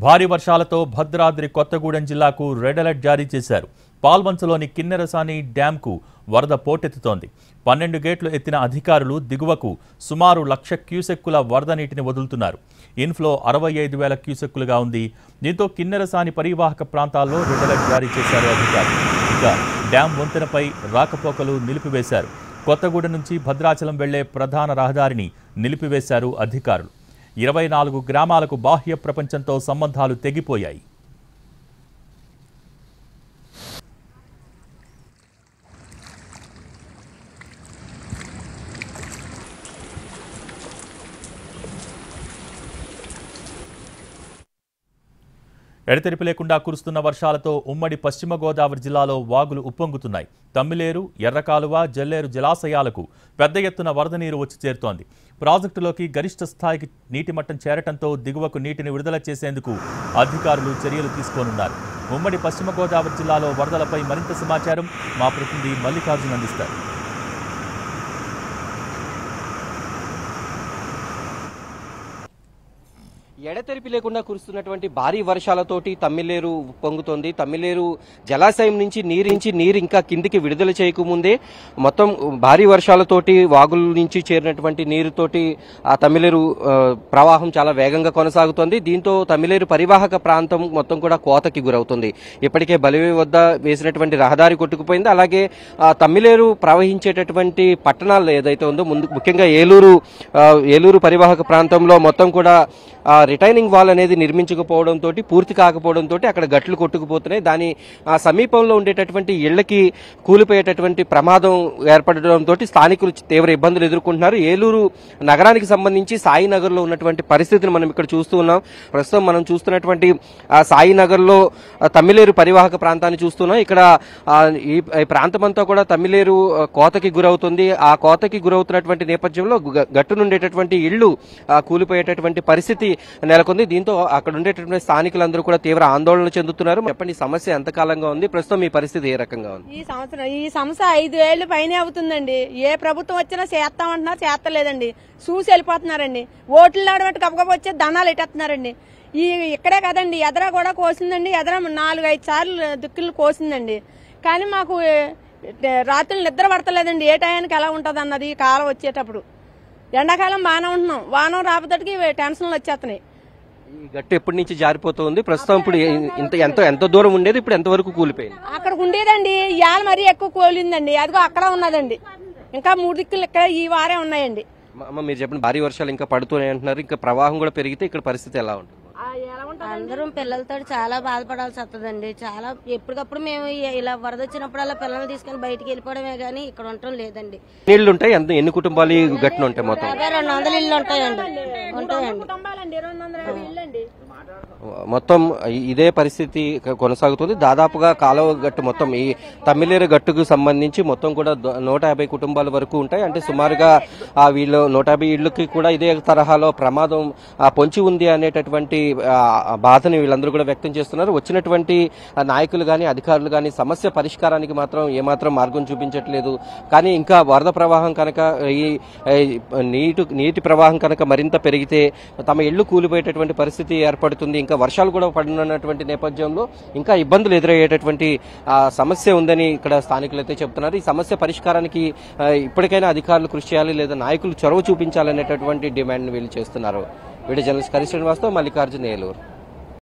భారీ వర్షాలతో భద్రాద్రి కొత్తగూడెం జిల్లాకు రెడ్ అలర్ట్ జారీ చేశారు పాల్వంచలోని కిన్నెరసాని డ్యాంకు వరద పోటెత్తుతోంది పన్నెండు గేట్లు ఎత్తిన అధికారులు దిగువకు సుమారు లక్ష క్యూసెక్కుల వరద నీటిని వదులుతున్నారు ఇన్ఫ్లో అరవై ఐదు వేల క్యూసెక్కులుగా ఉంది దీంతో కిన్నెరసాని పరివాహక ప్రాంతాల్లో రెడ్ అలర్ట్ జారీ చేశారు అధికారులు ఇక డ్యాం వంతెనపై రాకపోకలు నిలిపివేశారు కొత్తగూడెం నుంచి భద్రాచలం వెళ్లే ప్రధాన రహదారిని నిలిపివేశారు అధికారులు ఇరవై నాలుగు గ్రామాలకు బాహ్య ప్రపంచంతో సంబంధాలు తెగిపోయాయి ఎడతెరిపి లేకుండా కురుస్తున్న వర్షాలతో ఉమ్మడి పశ్చిమ గోదావరి జిల్లాలో వాగులు ఉప్పొంగుతున్నాయి తమ్మిలేరు ఎర్రకాలువ జల్లేరు జలాశయాలకు పెద్ద ఎత్తున వరద నీరు వచ్చి చేరుతోంది ప్రాజెక్టులోకి గరిష్ట స్థాయికి నీటి మట్టం చేరటంతో దిగువకు నీటిని విడుదల చేసేందుకు అధికారులు చర్యలు తీసుకోనున్నారు ఉమ్మడి పశ్చిమ గోదావరి జిల్లాలో వరదలపై మరింత సమాచారం మా ప్రతినిధి మల్లికార్జున్ అందిస్తారు ఎడతెరిపి లేకుండా కురుస్తున్నటువంటి భారీ వర్షాలతోటి తమ్మిలేరు పొంగుతోంది తమ్మిలేరు జలాశయం నుంచి నీరించి నీరు ఇంకా కిందికి విడుదల చేయకముందే మొత్తం భారీ వర్షాలతోటి వాగుల నుంచి చేరినటువంటి నీరుతోటి ఆ తమ్మిలేరు ఆ, ప్రవాహం చాలా వేగంగా కొనసాగుతోంది దీంతో తమ్మిలేరు పరివాహక ప్రాంతం మొత్తం కూడా కోతకి గురవుతుంది ఇప్పటికే బలివే వద్ద వేసినటువంటి రహదారి కొట్టుకుపోయింది అలాగే ఆ తమ్మిలేరు ప్రవహించేటటువంటి పట్టణాల్లో ఏదైతే ఉందో ముందు ముఖ్యంగా ఏలూరు ఆ, ఏలూరు పరివాహక ప్రాంతంలో మొత్తం కూడా ఆ రిటైనింగ్ వాల్ అనేది నిర్మించకపోవడంతో పూర్తి కాకపోవడంతో అక్కడ గట్లు కొట్టుకుపోతున్నాయి దాని ఆ సమీపంలో ఉండేటటువంటి ఇళ్లకి కూలిపోయేటటువంటి ప్రమాదం ఏర్పడడంతో స్థానికులు తీవ్ర ఇబ్బందులు ఎదుర్కొంటున్నారు ఏలూరు నగరానికి సంబంధించి సాయినగర్లో ఉన్నటువంటి పరిస్థితిని మనం ఇక్కడ చూస్తూ ఉన్నాం ప్రస్తుతం మనం చూస్తున్నటువంటి ఆ సాయినగర్లో ఆ, తమ్మిలేరు పరివాహక ప్రాంతాన్ని చూస్తున్నాం ఇక్కడ ఆ, ఈ ఈ ప్రాంతం అంతా కూడా తమ్మిలేరు ఆ, కోతకి గురవుతుంది ఆ కోతకి గురవుతున్నటువంటి నేపథ్యంలో గ- గట్టు నుండేటటువంటి ఇళ్లు ఆ, కూలిపోయేటటువంటి పరిస్థితి నెలకొంది దీంతో అక్కడ ఉండేటటువంటి స్థానికులందరూ కూడా తీవ్ర ఆందోళన చెందుతున్నారు చెప్పండి ఈ సమస్య ఎంతకాలంగా ఉంది ప్రస్తుతం మీ పరిస్థితి ఏ రకంగా ఉంది ఈ సంవత్సరం ఈ సమస్య ఐదు ఏళ్ళు పైనే అవుతుందండి ఏ ప్రభుత్వం వచ్చినా చేస్తామంటున్నారు చేస్తలేదండి చూసి వెళ్ళిపోతున్నారండి ఓట్లు ఆడబట్టి గబగబ వచ్చే దండాలు ఎట్టేస్తున్నారండి ఈ ఇక్కడే కదండి ఎదర కూడా కోసిందండి ఎదర నాలుగు ఐదు సార్లు దిక్కులు కోసిందండి కానీ మాకు ఏ, రాత్రులు నిద్ర పడతలేదండి ఏ టయానికి ఎలా ఉంటుంది అన్నది ఈ కాలం వచ్చేటప్పుడు ఎండాకాలం బాగానే ఉంటున్నాం వానం రాబోతటికి టెన్షన్లు వచ్చేస్తున్నాయి ఈ గట్టు ఎప్పటి నుంచి జారిపోతుంది ప్రస్తుతం ఇప్పుడు ఏ- ఇంత ఎంత ఎంత దూరం ఉండేది ఇప్పుడు ఎంతవరకు కూలిపోయింది అక్కడ ఉండేదండి ఇవాళ మరీ ఎక్కువ కోలిందండి అదిగో అక్కడ ఉన్నదండి ఇంకా మూడు దిక్కులు ఇక్కడ ఈ వారే ఉన్నాయండి అమ్మ, అమ్మ, మీరు చెప్పండి భారీ వర్షాలు ఇంకా పడుతూనే అంటున్నారు ఇంకా ప్రవాహం కూడా పెరిగితే ఇక్కడ పరిస్థితి ఎలా ఉంటుంది అందరం పిల్లలతో చాలా బాధపడాల్సి వస్తుందండి చాలా ఎప్పటికప్పుడు మేము ఇ- ఇలా వరద వచ్చినప్పుడల్లా పిల్లల్ని తీసుకొని బయటికి వెళ్ళిపోవడమే కానీ ఇక్కడ ఉండటం లేదండి నీళ్లు ఉంటాయి ఎంత ఎన్ని కుటుంబాలు ఈ గట్టున ఉంటాయి మొత్తం యాభై రెండు వందల ఇల్లు ఉంటాయండి ఉంటాయండి కుటుంబాలండి ఇరవై వందల ఇల్లండి మొత్తం ఇ- ఇదే పరిస్థితి క- కొనసాగుతుంది దాదాపుగా కాలువ గట్టు మొత్తం ఈ తమిళేరు గట్టుకు సంబంధించి మొత్తం కూడా ద- నూట యాభై కుటుంబాల వరకు ఉంటాయి అంటే సుమారుగా ఆ వీళ్ళు నూట యాభై ఇళ్ళకి కూడా ఇదే తరహాలో ప్రమాదం ఆ, పొంచి ఉంది అనేటటువంటి ఆ, బాధని వీళ్ళందరూ కూడా వ్యక్తం చేస్తున్నారు వచ్చినటువంటి ఆ, నాయకులు కానీ అధికారులు కానీ సమస్య పరిష్కారానికి మాత్రం ఏమాత్రం మార్గం చూపించట్లేదు కానీ ఇంకా వరద ప్రవాహం కనుక ఈ ఈ నీటి నీటి ప్రవాహం కనుక మరింత పెరిగితే తమ ఇళ్లు కూలిపోయేటటువంటి పరిస్థితి ఏర్పడుతుంది ఇంకా వర్షాలు కూడా పడినటువంటి నేపథ్యంలో ఇంకా ఇబ్బందులు ఎదురయ్యేటటువంటి ఆ, సమస్య ఉందని ఇక్కడ స్థానికులు అయితే చెప్తున్నారు ఈ సమస్య పరిష్కారానికి ఆ, ఇప్పటికైనా అధికారులు కృషి చేయాలి లేదా నాయకులు చొరవ చూపించాలనేటటువంటి డిమాండ్ వీళ్ళు చేస్తున్నారు వీడియో జర్నలిస్ట్ కరి శ్రీనివాస్తో మల్లికార్జున ఏలూరు